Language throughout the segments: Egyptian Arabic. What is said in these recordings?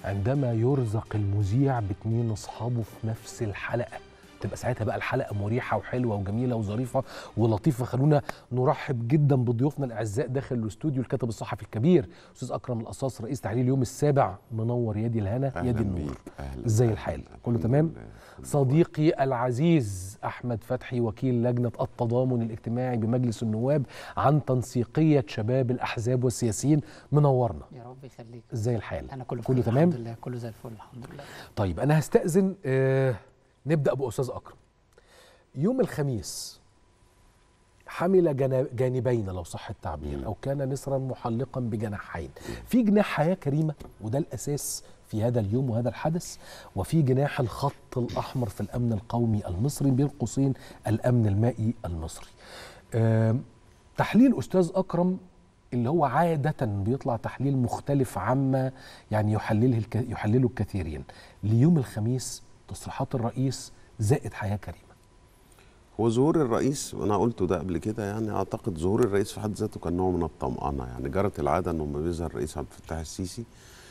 عندما يرزق المذيع باتنين اصحابه في نفس الحلقه تبقى ساعتها بقى الحلقه مريحه وحلوه وجميله وظريفه ولطيفه خلونا نرحب جدا بضيوفنا الاعزاء داخل الاستوديو الكاتب الصحفي الكبير استاذ اكرم القصاص رئيس تحرير اليوم السابع منور يدي الهنا أهلاً يدي بيك، النور أهلاً ازاي أهلاً. الحال كله الحمد تمام لله، كله صديقي العزيز احمد فتحي وكيل لجنه التضامن الاجتماعي بمجلس النواب عن تنسيقيه شباب الاحزاب والسياسيين منورنا يا رب يخليك ازاي الحال انا كله كله بخير، تمام الحمد لله كله زي الفل الحمد لله طيب انا هستاذن آه نبدا باستاذ اكرم يوم الخميس حمل جنا- جانبين لو صح التعبير او كان نسرا محلقا بجناحين في جناح حياه كريمه وده الاساس في هذا اليوم وهذا الحدث وفي جناح الخط الاحمر في الامن القومي المصري بين قوسين الامن المائي المصري آم، تحليل استاذ اكرم اللي هو عادة بيطلع تحليل مختلف عما يعني يحلله الك... يحلله الكثيرين ليوم الخميس تصريحات الرئيس زائد حياة كريمة هو ظهور الرئيس وانا قلته ده قبل كده يعني اعتقد ظهور الرئيس في حد ذاته كان نوع من الطمأنة يعني جرت العادة انه لما بيظهر الرئيس عبد الفتاح السيسي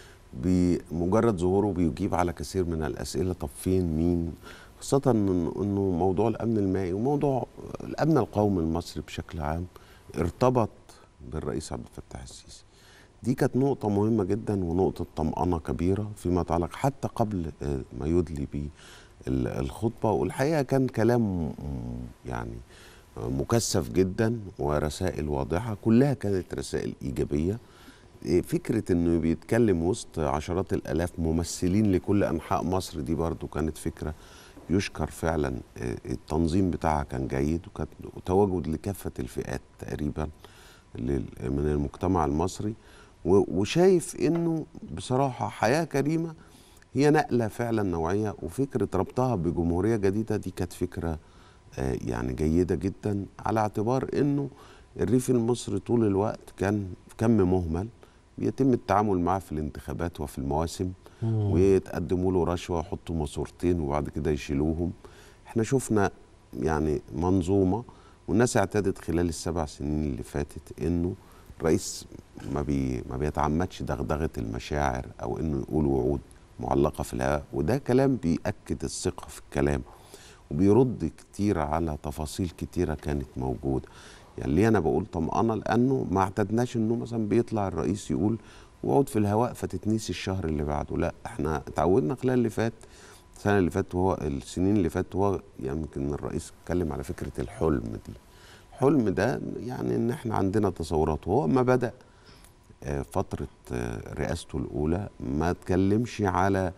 بمجرد ظهوره بيجيب على كثير من الاسئله طب فين مين خاصة إن- انه موضوع الامن المائي وموضوع الامن القومي المصري بشكل عام ارتبط بالرئيس عبد الفتاح السيسي دي كانت نقطة مهمة جدا ونقطة طمأنة كبيرة فيما يتعلق حتى قبل آه، ما يدلي به ال- الخطبة والحقيقة كان كلام م- يعني آه، مكثف جدا ورسائل واضحة كلها كانت رسائل إيجابية إيه، فكرة انه بيتكلم وسط عشرات الالاف ممثلين لكل انحاء مصر دي برضو كانت فكرة يشكر فعلا إيه، التنظيم بتاعها كان جيد وكان تواجد لكافة الفئات تقريبا لل- من المجتمع المصري و- وشايف انه بصراحة حياة كريمة هي نقلة فعلا نوعية وفكرة ربطها بجمهورية جديدة دي كانت فكرة آه، يعني جيدة جدا على اعتبار انه الريف المصري طول الوقت كان كم مهمل بيتم التعامل معاه في الانتخابات وفي المواسم ويتقدموا له رشوه ويحطوا ماسورتين وبعد كده يشيلوهم احنا شفنا يعني منظومه والناس اعتادت خلال السبع سنين اللي فاتت انه الرئيس ما بي ما بيتعمدش دغدغه المشاعر او انه يقول وعود معلقه في الهواء وده كلام بيأكد الثقه في الكلام وبيرد كتير على تفاصيل كتيرة كانت موجودة يعني ليه أنا بقول طمأنة لأنه ما اعتدناش إنه مثلا بيطلع الرئيس يقول وعود في الهواء فتتنسي الشهر اللي بعده لا احنا اتعودنا خلال اللي فات السنة اللي فاتت وهو السنين اللي فاتت هو يمكن الرئيس اتكلم على فكرة الحلم دي الحلم ده يعني ان احنا عندنا تصورات وهو ما بدأ آه، فترة آه، رئاسته الأولى ما اتكلمش على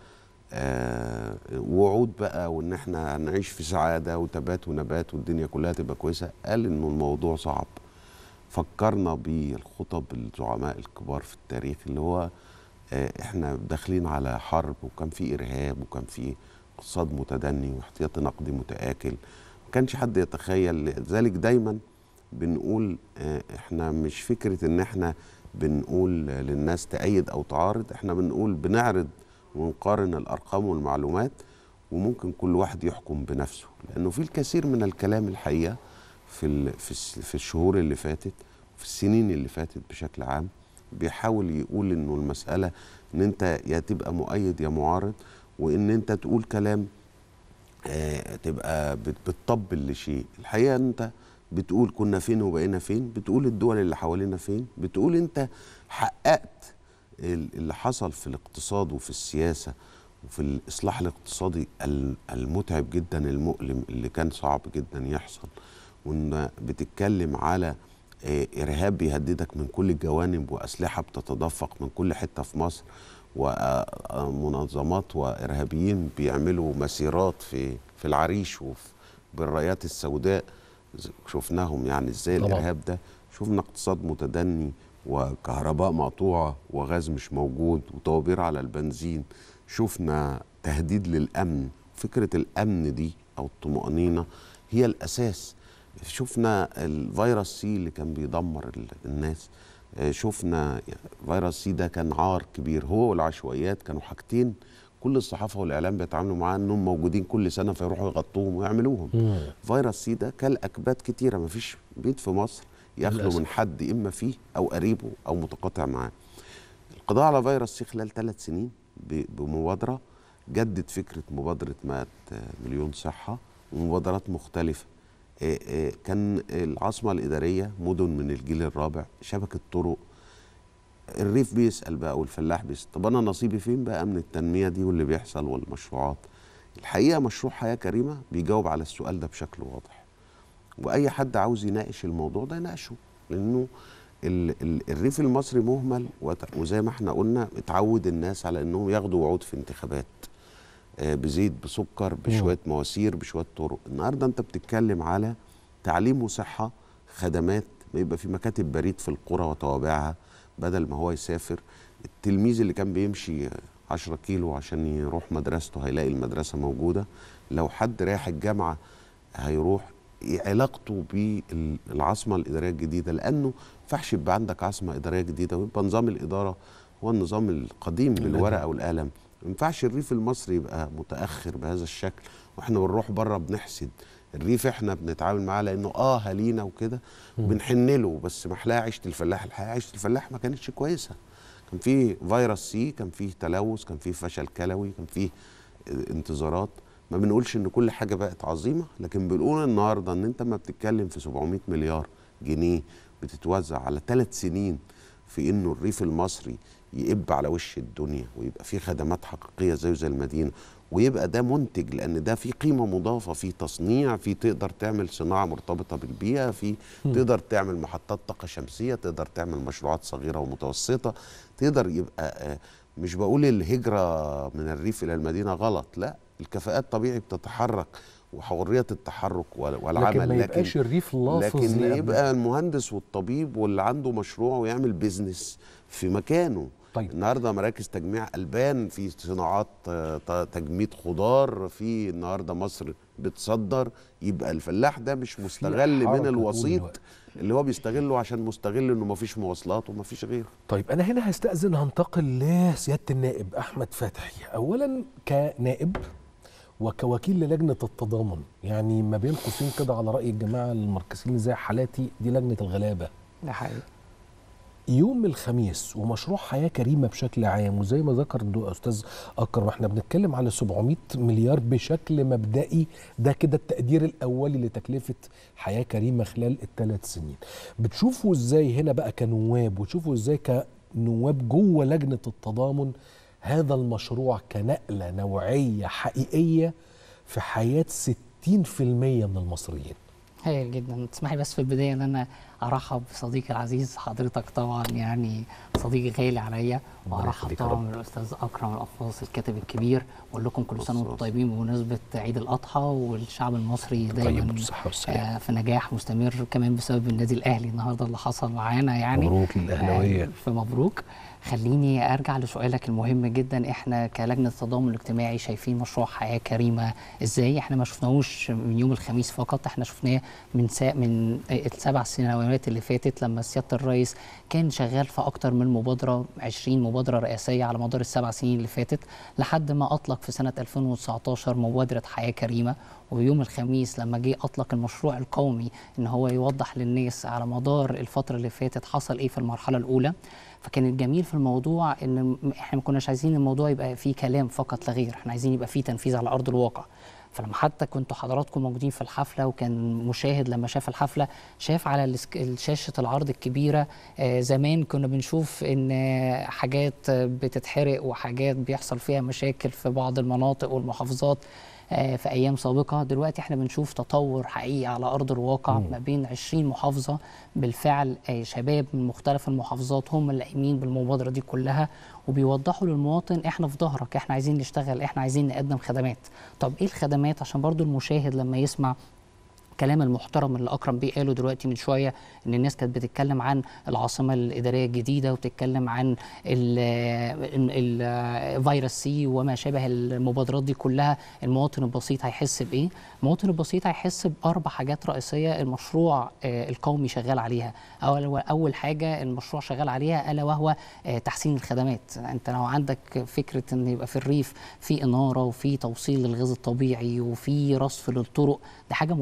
آه، وعود بقى وان احنا هنعيش في سعاده وتبات ونبات والدنيا كلها تبقى كويسه قال انه الموضوع صعب فكرنا بالخطب الزعماء الكبار في التاريخ اللي هو آه، احنا داخلين على حرب وكان في ارهاب وكان في اقتصاد متدني واحتياطي نقدي متآكل ما كانش حد يتخيل لذلك دايما بنقول آه، احنا مش فكره ان احنا بنقول للناس تأيد او تعارض احنا بنقول بنعرض ونقارن الارقام والمعلومات وممكن كل واحد يحكم بنفسه لانه في الكثير من الكلام الحقيقه في ال- في الس- في الشهور اللي فاتت في السنين اللي فاتت بشكل عام بيحاول يقول انه المساله ان انت يا تبقى مؤيد يا معارض وان انت تقول كلام آه، تبقى بت- بتطبل لشيء الحقيقه انت بتقول كنا فين وبقينا فين بتقول الدول اللي حوالينا فين بتقول انت حققت ال- اللي حصل في الاقتصاد وفي السياسه وفي الاصلاح الاقتصادي ال- المتعب جدا المؤلم اللي كان صعب جدا يحصل وان بتتكلم على آه، ارهاب بيهددك من كل الجوانب واسلحه بتتدفق من كل حته في مصر ومنظمات وارهابيين بيعملوا مسيرات في في العريش وفي بالرايات السوداء ز- شفناهم يعني ازاي طبعاً. الارهاب ده شفنا اقتصاد متدني وكهرباء مقطوعه وغاز مش موجود وطوابير على البنزين شفنا تهديد للامن فكره الامن دي او الطمانينه هي الاساس شفنا الفيروس سي اللي كان بيدمر ال- الناس آه، شفنا فيروس سي ده كان عار كبير هو والعشوائيات كانوا حاجتين كل الصحافه والاعلام بيتعاملوا معاه انهم موجودين كل سنه فيروحوا يغطوهم ويعملوهم فيروس سي ده كل اكباد كتيره مفيش بيت في مصر يخلو للأسف. من حد اما فيه او قريبه او متقاطع معاه القضاء على فيروس سي خلال ثلاث سنين ب- بمبادره جدد فكره مبادره 100 مليون صحه ومبادرات مختلفه آه، آه، كان العاصمه الاداريه مدن من الجيل الرابع شبكه طرق الريف بيسال بقى والفلاح بيسال طب انا نصيبي فين بقى من التنميه دي واللي بيحصل والمشروعات الحقيقه مشروع حياه كريمه بيجاوب على السؤال ده بشكل واضح واي حد عاوز يناقش الموضوع ده يناقشه لانه ال ال الريف المصري مهمل وت- وزي ما احنا قلنا اتعود الناس على انهم ياخدوا وعود في انتخابات آه، بزيت بسكر بشويه مواسير بشويه طرق النهارده انت بتتكلم على تعليم وصحه خدمات يبقى في مكاتب بريد في القرى وتوابعها بدل ما هو يسافر التلميذ اللي كان بيمشي 10 كيلو عشان يروح مدرسته هيلاقي المدرسه موجوده لو حد رايح الجامعه هيروح علاقته بالعاصمه الاداريه الجديده لانه ما ينفعش يبقى عندك عاصمه اداريه جديده ويبقى نظام الاداره هو النظام القديم بالورقه والقلم ما ينفعش الريف المصري يبقى متاخر بهذا الشكل واحنا بنروح بره بنحسد الريف احنا بنتعامل معاه لانه اه هلينا وكده بنحن له بس محلاها عيشه الفلاح الحقيقه عيشه الفلاح ما كانتش كويسه كان في فيروس سي كان في تلوث كان في فشل كلوي كان في انتظارات ما بنقولش ان كل حاجه بقت عظيمه لكن بنقول النهارده ان انت ما بتتكلم في 700 مليار جنيه بتتوزع على ثلاث سنين في انه الريف المصري يقب على وش الدنيا ويبقى فيه خدمات حقيقيه زيه زي المدينه ويبقى ده منتج لان ده في قيمه مضافه في تصنيع في تقدر تعمل صناعه مرتبطه بالبيئه في تقدر تعمل محطات طاقه شمسيه تقدر تعمل مشروعات صغيره ومتوسطه تقدر يبقى آه، مش بقول الهجره من الريف الى المدينه غلط لا الكفاءات طبيعي بتتحرك وحريه التحرك وال- والعمل لكن ما يبقاش الريف لافظ لكن لأبناء. يبقى المهندس والطبيب واللي عنده مشروع ويعمل بيزنس في مكانه طيب. النهارده مراكز تجميع البان في صناعات آه، ت- تجميد خضار في النهارده مصر بتصدر يبقى الفلاح ده مش مستغل حركة من طول الوسيط الوقت. اللي هو بيستغله عشان مستغل انه مفيش مواصلات ومفيش غيره طيب انا هنا هستأذن هنتقل لسيادة النائب احمد فتحي اولا كنائب وكوكيل للجنة التضامن يعني ما بين قوسين كده على رأي الجماعة المركزين زي حالاتي دي لجنة الغلابة ده حقيقي يوم الخميس ومشروع حياة كريمة بشكل عام وزي ما ذكر الدو- أستاذ أكرم احنا بنتكلم على 700 مليار بشكل مبدئي ده كده التقدير الأولي لتكلفة حياة كريمة خلال الثلاث سنين بتشوفوا ازاي هنا بقى كنواب وتشوفوا ازاي كنواب جوه لجنة التضامن هذا المشروع كنقلة نوعية حقيقية في حياة 60% من المصريين هايل جدا تسمحي بس في البدايه ان انا ارحب بصديقي العزيز حضرتك طبعا يعني صديقي غالي عليا ربنا وارحب يخليك يا طبعا رب. بالاستاذ اكرم القفاص الكاتب الكبير واقول لكم كل سنه وانتم طيبين بمناسبه عيد الاضحى والشعب المصري طيب دايما بالصحة والسلامة. آه في نجاح مستمر كمان بسبب النادي الاهلي النهارده اللي حصل معانا يعني مبروك للأهلاوية. آه فمبروك خليني ارجع لسؤالك المهم جدا احنا كلجنه التضامن الاجتماعي شايفين مشروع حياه كريمه ازاي احنا ما شفناهوش من يوم الخميس فقط احنا شفناه من سا من السبع سنوات اللي فاتت لما سياده الرئيس كان شغال في اكتر من مبادره 20 مبادره رئاسيه على مدار السبع سنين اللي فاتت لحد ما اطلق في سنه 2019 مبادره حياه كريمه ويوم الخميس لما جه اطلق المشروع القومي ان هو يوضح للناس على مدار الفتره اللي فاتت حصل ايه في المرحله الاولى فكان الجميل في الموضوع ان م- احنا ما كناش عايزين الموضوع يبقى فيه كلام فقط لا غير احنا عايزين يبقى فيه تنفيذ على ارض الواقع فلما حتى كنتوا حضراتكم موجودين في الحفله وكان مشاهد لما شاف الحفله شاف على السك- شاشه العرض الكبيره آه، زمان كنا بنشوف ان آه، حاجات آه، بتتحرق وحاجات بيحصل فيها مشاكل في بعض المناطق والمحافظات آه، في ايام سابقه دلوقتي احنا بنشوف تطور حقيقي على ارض الواقع ما بين 20 محافظه بالفعل آه، شباب من مختلف المحافظات هم اللي قايمين بالمبادره دي كلها وبيوضحوا للمواطن احنا في ظهرك احنا عايزين نشتغل احنا عايزين نقدم خدمات طب ايه الخدمات عشان برضو المشاهد لما يسمع الكلام المحترم اللي اكرم بيه قاله دلوقتي من شويه ان الناس كانت بتتكلم عن العاصمه الاداريه الجديده وبتتكلم عن الفيروس سي وما شابه المبادرات دي كلها المواطن البسيط هيحس بايه؟ المواطن البسيط هيحس باربع حاجات رئيسيه المشروع آه، القومي شغال عليها اول اول حاجه المشروع شغال عليها الا وهو آه، تحسين الخدمات انت لو عندك فكره ان يبقى في الريف في اناره وفي توصيل للغاز الطبيعي وفي رصف للطرق دي حاجه مهمه جدا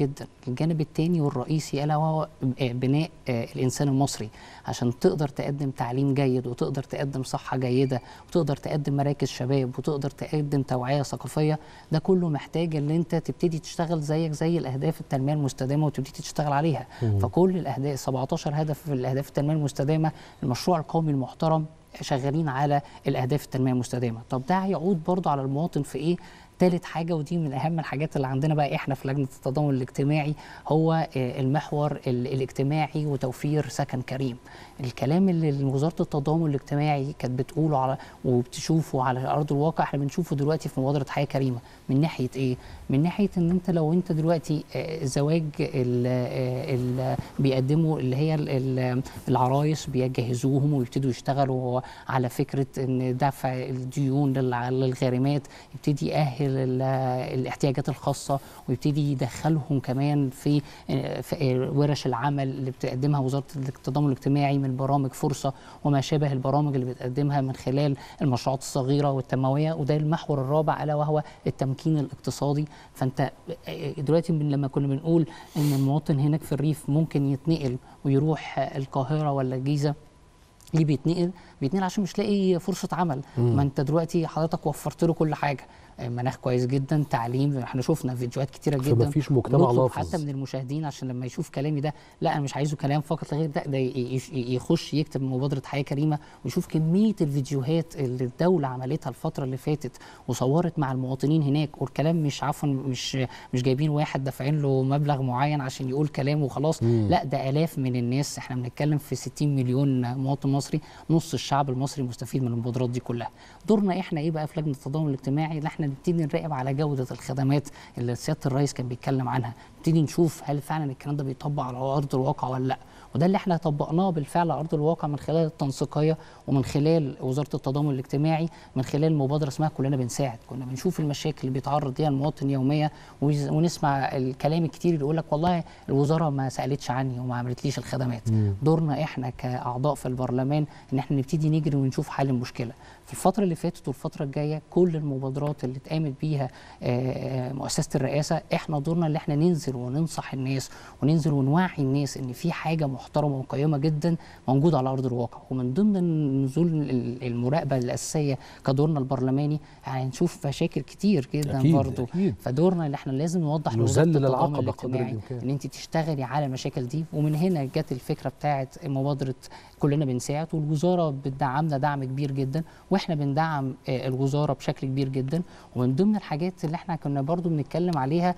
جدا الجانب الثاني والرئيسي الا وهو آه، بناء آه، الانسان المصري عشان تقدر تقدم تعليم جيد وتقدر تقدم صحه جيده وتقدر تقدم مراكز شباب وتقدر تقدم توعيه ثقافيه ده كله محتاج ان انت تبتدي تشتغل زيك زي الاهداف التنميه المستدامه وتبتدي تشتغل عليها فكل الاهداف 17 هدف في الاهداف التنميه المستدامه المشروع القومي المحترم شغالين على الاهداف التنميه المستدامه طب ده هيعود برضو على المواطن في ايه تالت حاجة ودي من أهم الحاجات اللي عندنا بقى إحنا في لجنة التضامن الاجتماعي هو آه، المحور ال- الاجتماعي وتوفير سكن كريم الكلام اللي وزارة التضامن الاجتماعي كانت بتقوله على وبتشوفه على أرض الواقع إحنا بنشوفه دلوقتي في مبادرة حياة كريمة من ناحية إيه؟ من ناحية إن أنت لو أنت دلوقتي آه، زواج ال- آه، ال- بيقدموا اللي هي ال- ال- العرايس بيجهزوهم ويبتدوا يشتغلوا على فكرة إن دفع الديون للع- للغارمات يبتدي يأهل ال- الاحتياجات الخاصة ويبتدي يدخلهم كمان في آه، في آه، ورش العمل اللي بتقدمها وزارة التضامن الاجتماعي من برامج فرصة وما شابه البرامج اللي بتقدمها من خلال المشروعات الصغيرة والتنموية وده المحور الرابع ألا وهو التمكين الاقتصادي فأنت آه، دلوقتي من لما كنا بنقول إن المواطن هناك في الريف ممكن يتنقل ويروح آه، القاهرة ولا الجيزة ليه بيتنقل؟ بيتنقل عشان مش لاقي فرصة عمل، ما انت دلوقتي حضرتك وفرت له كل حاجة، آه، مناخ كويس جدا، تعليم، احنا شفنا فيديوهات كتيرة جدا فمفيش مجتمع ونطلب لافظ. حتى من المشاهدين عشان لما يشوف كلامي ده لا انا مش عايزه كلام فقط لا غير ده ده ي- ي- يخش يكتب مبادره حياه كريمه ويشوف كميه الفيديوهات اللي الدوله عملتها الفتره اللي فاتت وصورت مع المواطنين هناك والكلام مش عفوا مش مش جايبين واحد دافعين له مبلغ معين عشان يقول كلام وخلاص لا ده الاف من الناس احنا بنتكلم في 60 مليون مواطن مصري نص الشعب المصري مستفيد من المبادرات دي كلها دورنا احنا ايه بقى في لجنه التضامن الاجتماعي ان احنا نبتدي نراقب على جوده الخدمات اللي سياده الرئيس كان بيتكلم عنها نبتدي نشوف هل فعلا الكلام ده بيطبق على ارض الواقع ولا لا وده اللي احنا طبقناه بالفعل على ارض الواقع من خلال التنسيقيه ومن خلال وزاره التضامن الاجتماعي من خلال مبادره اسمها كلنا بنساعد كنا بنشوف المشاكل اللي بيتعرض ليها المواطن يوميا ويز- ونسمع الكلام الكتير اللي يقول لك والله الوزاره ما سالتش عني وما عملتليش الخدمات دورنا احنا كاعضاء في البرلمان ان احنا نبتدي نجري ونشوف حل المشكله في الفتره اللي فاتت والفتره الجايه كل المبادرات اللي اتقامت بيها آه، مؤسسه الرئاسه احنا دورنا اللي احنا ننزل وننصح الناس وننزل ونوعي الناس ان في حاجه محترمه وقيمه جدا موجوده على ارض الواقع ومن ضمن النزول ال- المراقبه الاساسيه كدورنا البرلماني هنشوف مشاكل كتير جدا أكيد، برضو أكيد. فدورنا اللي احنا لازم نوضح لوزاره نذلل التضامن العقبة قدر الاجتماعي الإمكان. ان انت تشتغلي على المشاكل دي ومن هنا جت الفكره بتاعه مبادره كلنا بنساعد والوزاره بتدعمنا دعم كبير جدا واحنا بندعم آه، الوزاره بشكل كبير جدا ومن ضمن الحاجات اللي احنا كنا برضو بنتكلم عليها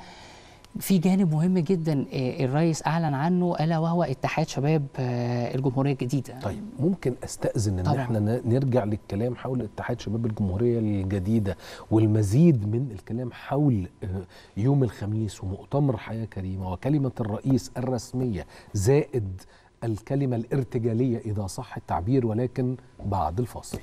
في جانب مهم جدا آه، الرئيس اعلن عنه الا وهو اتحاد شباب آه، الجمهوريه الجديده طيب ممكن استاذن ان طبعاً. احنا ن- نرجع للكلام حول اتحاد شباب الجمهوريه الجديده والمزيد من الكلام حول آه، يوم الخميس ومؤتمر حياه كريمه وكلمه الرئيس الرسميه زائد الكلمه الارتجاليه اذا صح التعبير ولكن بعد الفاصل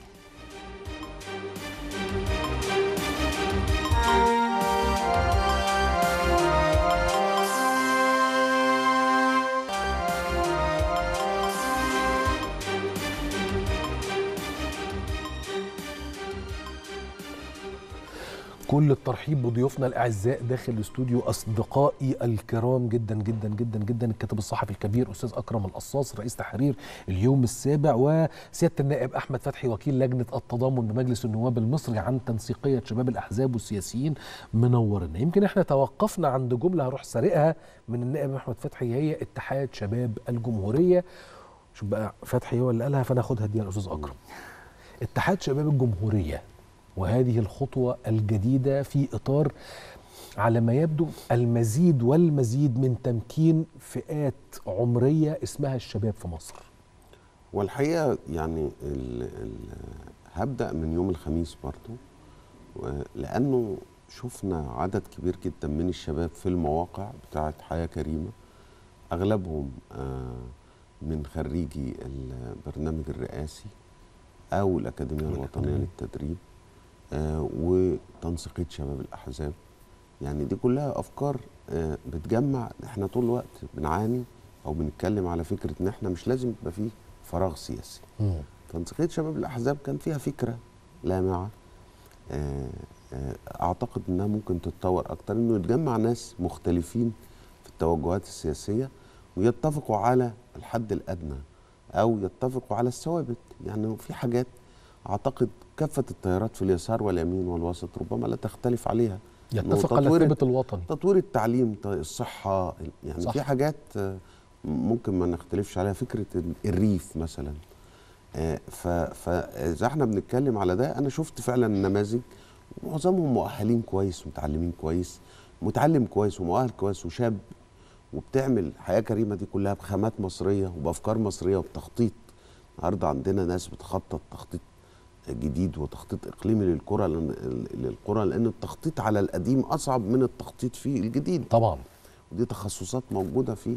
كل الترحيب بضيوفنا الاعزاء داخل الاستوديو اصدقائي الكرام جدا جدا جدا جدا الكاتب الصحفي الكبير استاذ اكرم القصاص رئيس تحرير اليوم السابع وسياده النائب احمد فتحي وكيل لجنه التضامن بمجلس النواب المصري عن تنسيقيه شباب الاحزاب والسياسيين منورنا يمكن احنا توقفنا عند جمله هروح سارقها من النائب احمد فتحي هي اتحاد شباب الجمهوريه شوف بقى فتحي هو اللي قالها فانا اخدها دي يا استاذ اكرم اتحاد شباب الجمهوريه وهذه الخطوه الجديده في اطار على ما يبدو المزيد والمزيد من تمكين فئات عمريه اسمها الشباب في مصر. والحقيقه يعني ال ال هبدا من يوم الخميس برضو و- لانه شفنا عدد كبير جدا من الشباب في المواقع بتاعه حياه كريمه اغلبهم آه، من خريجي البرنامج الرئاسي او الاكاديميه الوطنيه للتدريب آه، وتنسيقيه شباب الاحزاب يعني دي كلها افكار آه، بتجمع احنا طول الوقت بنعاني او بنتكلم على فكره ان احنا مش لازم يبقى فيه فراغ سياسي تنسيقيه شباب الاحزاب كان فيها فكره لامعه آه، آه، اعتقد انها ممكن تتطور اكتر انه يتجمع ناس مختلفين التوجهات السياسيه ويتفقوا على الحد الادنى او يتفقوا على الثوابت يعني في حاجات اعتقد كافه التيارات في اليسار واليمين والوسط ربما لا تختلف عليها يتفق على تطوير- الثابت الوطني تطوير التعليم ت- الصحة يعني صح. صح. في حاجات آه، ممكن ما نختلفش عليها فكرة ال- الريف مثلا آه، ف- فإذا احنا بنتكلم على ده أنا شفت فعلا نماذج معظمهم مؤهلين كويس ومتعلمين كويس متعلم كويس ومؤهل كويس وشاب وبتعمل حياة كريمة دي كلها بخامات مصرية وبأفكار مصرية وبتخطيط النهارده عندنا ناس بتخطط تخطيط جديد وتخطيط اقليمي للقرى لأن- للقرى لان التخطيط على القديم اصعب من التخطيط في الجديد طبعا ودي تخصصات موجوده في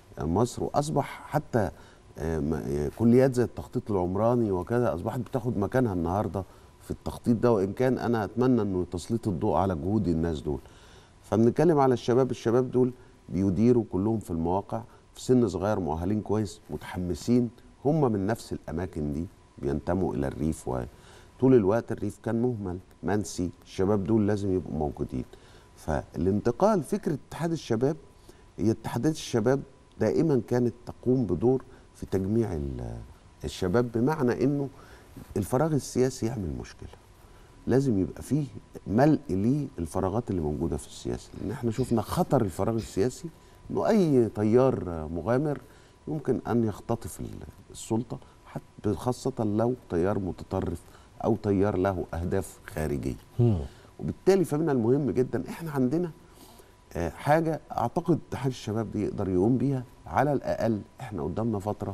مصر واصبح حتى آه، م- آه، كليات زي التخطيط العمراني وكذا اصبحت بتاخد مكانها النهارده في التخطيط ده وان كان انا اتمنى انه تسليط الضوء على جهود الناس دول فبنتكلم على الشباب الشباب دول بيديروا كلهم في المواقع في سن صغير مؤهلين كويس متحمسين هم من نفس الاماكن دي بينتموا الى الريف وطول الوقت الريف كان مهمل منسي الشباب دول لازم يبقوا موجودين فالانتقال فكره اتحاد الشباب هي اتحادات الشباب دائما كانت تقوم بدور في تجميع ال- الشباب بمعنى انه الفراغ السياسي يعمل مشكله لازم يبقى فيه ملء للفراغات اللي موجوده في السياسه لان احنا شفنا خطر الفراغ السياسي انه اي تيار مغامر يمكن ان يختطف ال- السلطه حتى خاصه لو تيار متطرف او تيار له اهداف خارجيه مم. وبالتالي فمن المهم جدا احنا عندنا آه، حاجه اعتقد اتحاد الشباب دي يقدر يقوم بيها على الاقل احنا قدامنا فتره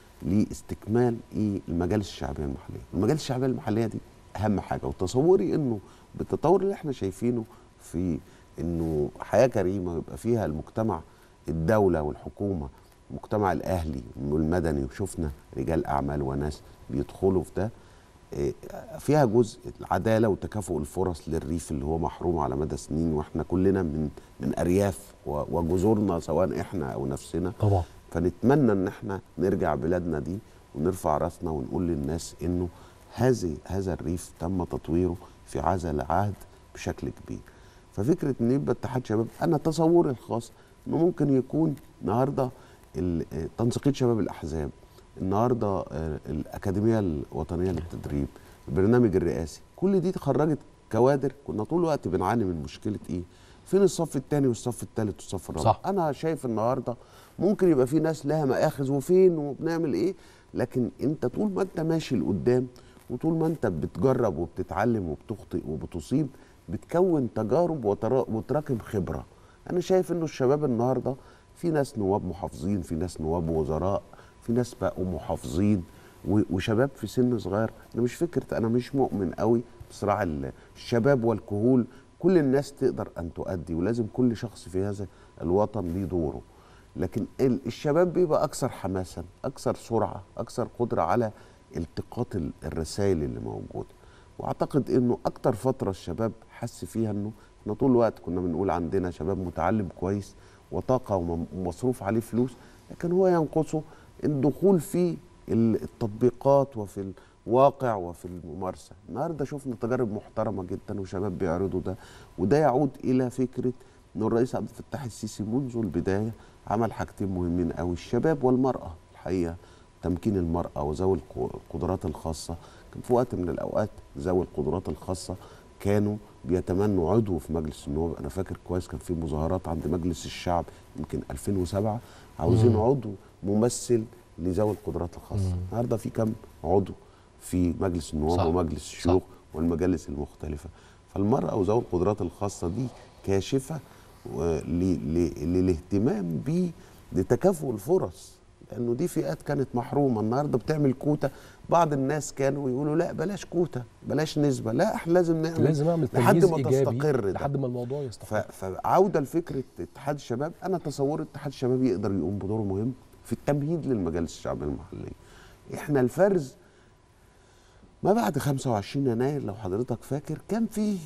لاستكمال ايه المجالس الشعبيه المحليه المجالس الشعبيه المحليه دي اهم حاجه وتصوري انه بالتطور اللي احنا شايفينه في انه حياه كريمه يبقى فيها المجتمع الدوله والحكومه المجتمع الاهلي والمدني وشفنا رجال اعمال وناس بيدخلوا في ده إيه، فيها جزء العداله وتكافؤ الفرص للريف اللي هو محروم على مدى سنين واحنا كلنا من من ارياف و- وجذورنا سواء احنا او نفسنا طبعا فنتمنى ان احنا نرجع بلادنا دي ونرفع راسنا ونقول للناس انه هذه هذا الريف تم تطويره في هذا العهد بشكل كبير ففكره ان يبقى اتحاد شباب انا تصوري الخاص انه ممكن يكون النهارده ال- آه، تنسيقيه شباب الاحزاب النهارده آه، الاكاديميه الوطنيه للتدريب البرنامج الرئاسي كل دي خرجت كوادر كنا طول الوقت بنعاني من مشكله ايه فين الصف الثاني والصف الثالث والصف الرابع صح. انا شايف النهارده ممكن يبقى في ناس لها مآخذ وفين وبنعمل ايه لكن انت طول ما انت ماشي لقدام وطول ما انت بتجرب وبتتعلم وبتخطئ وبتصيب بتكون تجارب وترا- وتراكم خبره انا شايف انه الشباب النهارده في ناس نواب محافظين في ناس نواب وزراء في ناس بقوا محافظين و- وشباب في سن صغير انا مش فكره انا مش مؤمن قوي بصراع ال- الشباب والكهول كل الناس تقدر ان تؤدي ولازم كل شخص في هذا الوطن ليه دوره لكن ال- الشباب بيبقى اكثر حماسا اكثر سرعه اكثر قدره على التقاط ال- الرسائل اللي موجوده واعتقد انه اكتر فتره الشباب حس فيها انه احنا طول الوقت كنا بنقول عندنا شباب متعلم كويس وطاقه وم- ومصروف عليه فلوس لكن هو ينقصه الدخول في ال- التطبيقات وفي الواقع وفي الممارسه النهارده شفنا تجارب محترمه جدا وشباب بيعرضوا ده وده يعود الى فكره ان الرئيس عبد الفتاح السيسي منذ البدايه عمل حاجتين مهمين قوي الشباب والمراه الحقيقه تمكين المراه وذوي الق- القدرات الخاصه كان في وقت من الاوقات ذوي القدرات الخاصه كانوا بيتمنوا عضو في مجلس النواب انا فاكر كويس كان في مظاهرات عند مجلس الشعب يمكن 2007 عاوزين مم. عضو ممثل لذوي القدرات الخاصه مم. النهارده في كم عضو في مجلس النواب صح. ومجلس الشيوخ والمجالس المختلفه فالمراه وذوي القدرات الخاصه دي كاشفه و- ل- ل- للاهتمام ب لتكافؤ الفرص لانه دي فئات كانت محرومه النهارده بتعمل كوتا بعض الناس كانوا يقولوا لا بلاش كوتا بلاش نسبه لا احنا لازم نعمل لازم اعمل لحد تمييز ما ايجابي تستقر ده. لحد ما الموضوع ف- يستقر فعوده لفكره اتحاد الشباب انا تصور اتحاد الشباب يقدر يقوم بدور مهم في التمهيد للمجالس الشعبيه المحليه احنا الفرز ما بعد 25 يناير لو حضرتك فاكر كان في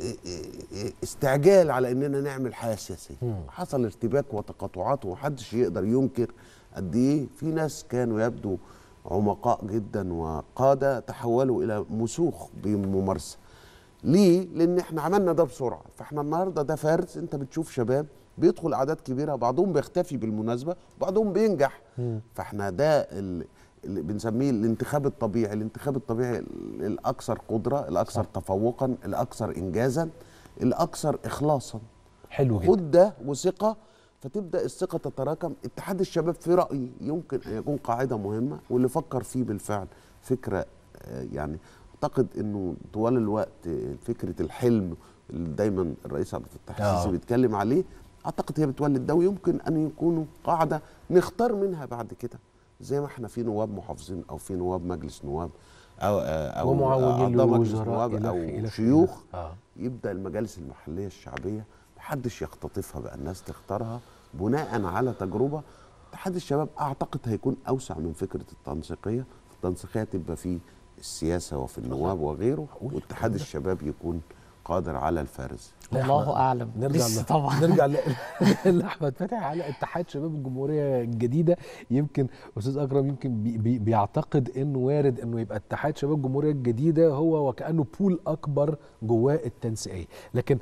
استعجال على اننا نعمل حياه سياسيه مم. حصل ارتباك وتقاطعات ومحدش يقدر ينكر قد ايه في ناس كانوا يبدو عمقاء جدا وقاده تحولوا الى مسوخ بممارسه ليه؟ لان احنا عملنا ده بسرعه فاحنا النهارده ده فرز انت بتشوف شباب بيدخل اعداد كبيره بعضهم بيختفي بالمناسبه بعضهم بينجح فاحنا ده ال- اللي بنسميه الانتخاب الطبيعي الانتخاب الطبيعي ال- الاكثر قدره الاكثر تفوقا الاكثر انجازا الاكثر اخلاصا حلو جدا خد ده وثقه فتبدا الثقه تتراكم اتحاد الشباب في رايي يمكن ان يكون قاعده مهمه واللي فكر فيه بالفعل فكره آه، يعني اعتقد انه طوال الوقت آه، فكره الحلم اللي دايما الرئيس عبد الفتاح آه. السيسي بيتكلم عليه اعتقد هي بتولد ده ويمكن ان يكونوا قاعده نختار منها بعد كده زي ما احنا في نواب محافظين او في نواب مجلس نواب او آه، او ومعاونين أعضاء مجلس للوزراء نواب إلى او آخره، إلى آخره. شيوخ آه. يبدا المجالس المحليه الشعبيه محدش يختطفها بقى الناس تختارها بناء على تجربه اتحاد الشباب اعتقد هيكون اوسع من فكره التنسيقيه التنسيقيه تبقى في السياسه وفي النواب وغيره واتحاد الشباب يكون قادر على الفرز لا، الله إحنا اعلم نرجع لسه ل- طبعا نرجع ل- لاحمد فتحي على اتحاد شباب الجمهوريه الجديده يمكن استاذ اكرم يمكن بي بي بيعتقد انه وارد انه يبقى اتحاد شباب الجمهوريه الجديده هو وكانه بول اكبر جواه التنسيقيه لكن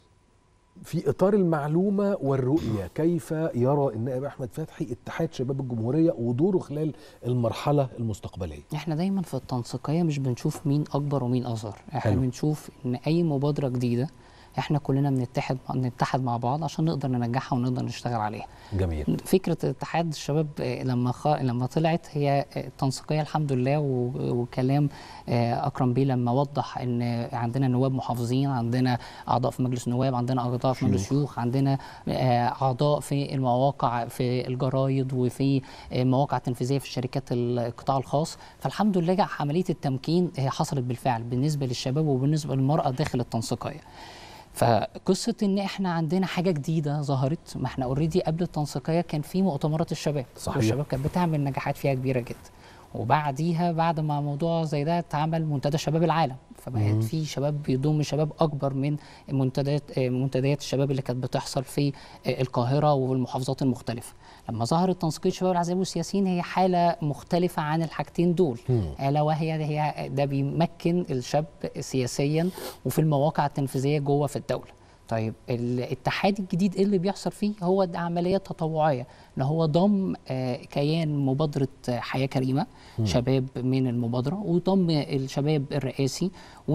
في اطار المعلومه والرؤيه كيف يرى النائب احمد فتحي اتحاد شباب الجمهوريه ودوره خلال المرحله المستقبليه احنا دايما في التنسيقيه مش بنشوف مين اكبر ومين اصغر احنا حلو. بنشوف ان اي مبادره جديده احنا كلنا بنتحد نتحد مع بعض عشان نقدر ننجحها ونقدر نشتغل عليها جميل فكره اتحاد الشباب آه، لما خ... لما طلعت هي آه، تنسيقيه الحمد لله و... وكلام آه، اكرم بيه لما وضح ان عندنا نواب محافظين عندنا اعضاء في مجلس النواب عندنا اعضاء في مجلس الشيوخ عندنا آه، اعضاء في المواقع في الجرايد وفي آه، مواقع تنفيذيه في شركات القطاع الخاص فالحمد لله عمليه التمكين هي حصلت بالفعل بالنسبه للشباب وبالنسبه للمراه داخل التنسيقيه فقصه ان احنا عندنا حاجه جديده ظهرت ما احنا اوريدي قبل التنسيقيه كان في مؤتمرات الشباب صحيح. والشباب كانت بتعمل نجاحات فيها كبيره جدا وبعديها بعد ما موضوع زي ده اتعمل منتدى شباب العالم فبقت في شباب بيضم شباب اكبر من منتديات آه، منتديات الشباب اللي كانت بتحصل في آه، القاهره والمحافظات المختلفه لما ظهرت تنسيقيه شباب العزائم والسياسيين هي حاله مختلفه عن الحاجتين دول الا وهي هي ده بيمكن الشاب سياسيا وفي المواقع التنفيذيه جوه في الدوله طيب الاتحاد الجديد ايه اللي بيحصل فيه هو ده عمليه تطوعيه ان هو ضم آه، كيان مبادره آه، حياه كريمه شباب من المبادره وضم الشباب الرئاسي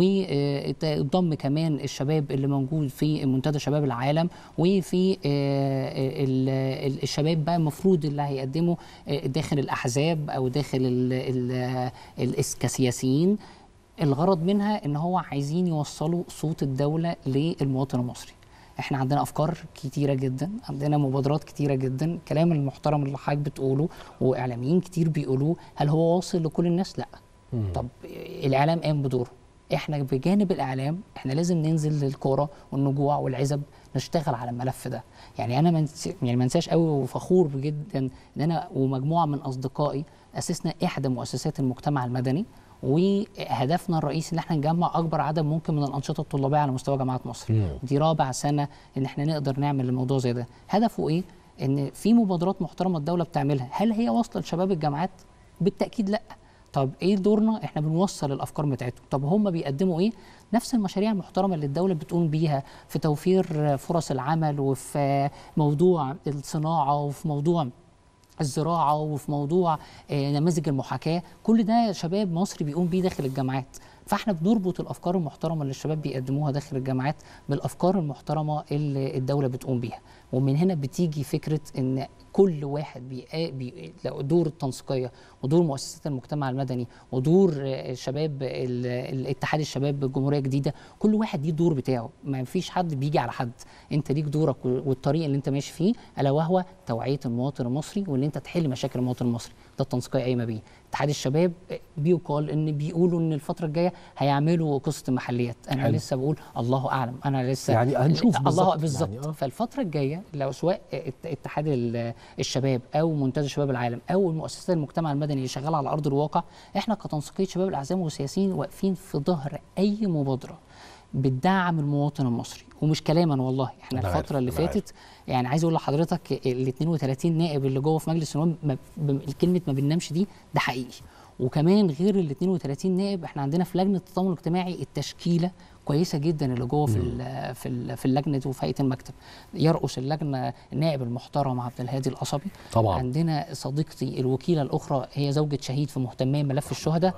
وضم كمان الشباب اللي موجود في منتدى شباب العالم وفي آه، ال- ال- الشباب بقى المفروض اللي هيقدموا آه، داخل الاحزاب او داخل ال- ال- ال- كسياسيين الغرض منها ان هو عايزين يوصلوا صوت الدوله للمواطن المصري احنا عندنا افكار كتيره جدا عندنا مبادرات كتيره جدا الكلام المحترم اللي حضرتك بتقوله واعلاميين كتير بيقولوه هل هو واصل لكل الناس لا طب الاعلام قام بدوره احنا بجانب الاعلام احنا لازم ننزل للكوره والنجوع والعزب نشتغل على الملف ده يعني انا منس... يعني ما انساش قوي وفخور جدا ان انا ومجموعه من اصدقائي اسسنا احدى مؤسسات المجتمع المدني وهدفنا الرئيسي ان احنا نجمع اكبر عدد ممكن من الانشطه الطلابيه على مستوى جامعات مصر مم. دي رابع سنه ان احنا نقدر نعمل الموضوع زي ده هدفه ايه ان في مبادرات محترمه الدوله بتعملها هل هي واصله لشباب الجامعات بالتاكيد لا طب ايه دورنا احنا بنوصل الافكار بتاعتهم طب هم بيقدموا ايه نفس المشاريع المحترمه اللي الدوله بتقوم بيها في توفير فرص العمل وفي موضوع الصناعه وفي موضوع الزراعه وفي موضوع آه، نماذج المحاكاه كل ده شباب مصري بيقوم بيه داخل الجامعات فاحنا بنربط الافكار المحترمه اللي الشباب بيقدموها داخل الجامعات بالافكار المحترمه اللي الدوله بتقوم بيها ومن هنا بتيجي فكره ان كل واحد بي... بي... لو دور التنسيقيه ودور مؤسسات المجتمع المدني ودور آه، شباب ال- الاتحاد الشباب بالجمهوريه الجديده كل واحد ليه دور بتاعه ما فيش حد بيجي على حد انت ليك دورك و- والطريق اللي انت ماشي فيه الا وهو توعيه المواطن المصري وان انت تحل مشاكل المواطن المصري ده التنسيقيه قايمه بيه اتحاد الشباب آه، بيقال ان بيقولوا ان الفتره الجايه هيعملوا قصه المحليات انا حلو. لسه بقول الله اعلم انا لسه يعني هنشوف الله بالظبط. بالظبط يعني آه. فالفتره الجايه لو سواء ات- اتحاد ال- الشباب او منتدى شباب العالم او المؤسسات المجتمع المدني اللي شغاله على ارض الواقع احنا كتنسيقيه شباب الاحزاب والسياسيين واقفين في ظهر اي مبادره بتدعم المواطن المصري ومش كلاما والله احنا أنا عارف، الفتره اللي أنا عارف. فاتت يعني عايز اقول لحضرتك ال 32 نائب اللي جوه في مجلس النواب ما- ب- كلمه ما بننامش دي ده حقيقي وكمان غير ال 32 نائب احنا عندنا في لجنه التضامن الاجتماعي التشكيله كويسه جدا اللي جوه في ال في ال في اللجنه وفي هيئه المكتب يرأس اللجنه النائب المحترم عبد الهادي القصبي طبعا عندنا صديقتي الوكيله الاخرى هي زوجة شهيد في مهتميه بملف الشهداء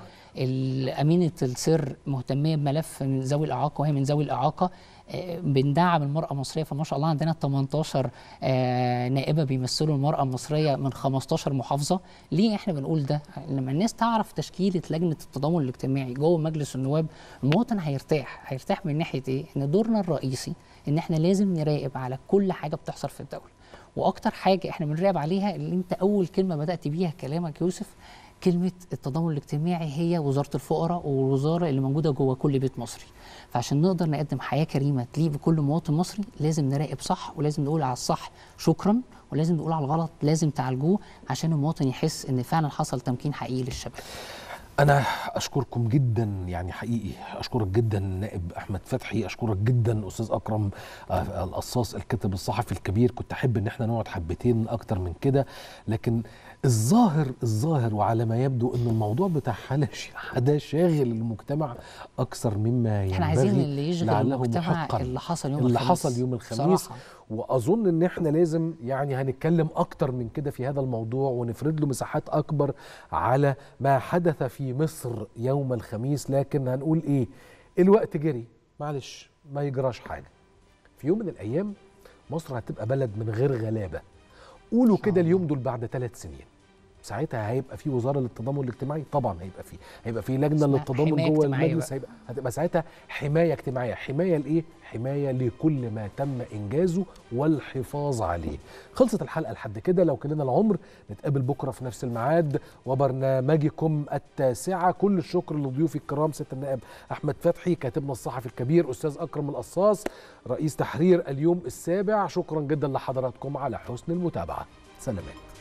امينه السر مهتميه بملف من ذوي الاعاقه وهي من ذوي الاعاقه آه، بندعم المرأة المصرية فما شاء الله عندنا 18 آه، نائبة بيمثلوا المرأة المصرية من 15 محافظة ليه احنا بنقول ده؟ لما الناس تعرف تشكيلة لجنة التضامن الاجتماعي جوه مجلس النواب المواطن هيرتاح هيرتاح من ناحية ايه؟ ان دورنا الرئيسي ان احنا لازم نراقب على كل حاجة بتحصل في الدولة واكتر حاجة احنا بنراقب عليها اللي انت اول كلمة بدأت بيها كلامك يوسف كلمة التضامن الاجتماعي هي وزارة الفقراء والوزارة اللي موجودة جوه كل بيت مصري فعشان نقدر نقدم حياة كريمة تليق بكل مواطن مصري لازم نراقب صح ولازم نقول على الصح شكرا ولازم نقول على الغلط لازم تعالجوه عشان المواطن يحس ان فعلا حصل تمكين حقيقي للشباب انا اشكركم جدا يعني حقيقي اشكرك جدا نائب احمد فتحي اشكرك جدا استاذ اكرم آه، القصاص الكاتب الصحفي الكبير كنت احب ان احنا نقعد حبتين اكتر من كده لكن الظاهر الظاهر وعلى ما يبدو ان الموضوع بتاع حاله ده شاغل المجتمع اكثر مما ينبغي احنا عايزين اللي يشغل لعله المجتمع محقا اللي حصل يوم اللي الخميس حصل يوم الخميس صراحة. واظن ان احنا لازم يعني هنتكلم اكتر من كده في هذا الموضوع ونفرد له مساحات اكبر على ما حدث في مصر يوم الخميس لكن هنقول ايه الوقت جري معلش ما يجراش حاجه في يوم من الايام مصر هتبقى بلد من غير غلابه قولوا كده اليوم دول بعد ثلاث سنين ساعتها هيبقى في وزاره للتضامن الاجتماعي طبعا هيبقى في هيبقى في لجنه اسمها للتضامن حماية جوه اجتماعية المجلس بقى. هيبقى هتبقى ساعتها حمايه اجتماعيه حمايه لايه حمايه لكل ما تم انجازه والحفاظ عليه خلصت الحلقه لحد كده لو كلنا العمر نتقابل بكره في نفس الميعاد وبرنامجكم التاسعه كل الشكر لضيوفي الكرام سياده النائب احمد فتحي كاتبنا الصحفي الكبير استاذ اكرم القصاص رئيس تحرير اليوم السابع شكرا جدا لحضراتكم على حسن المتابعه سلامات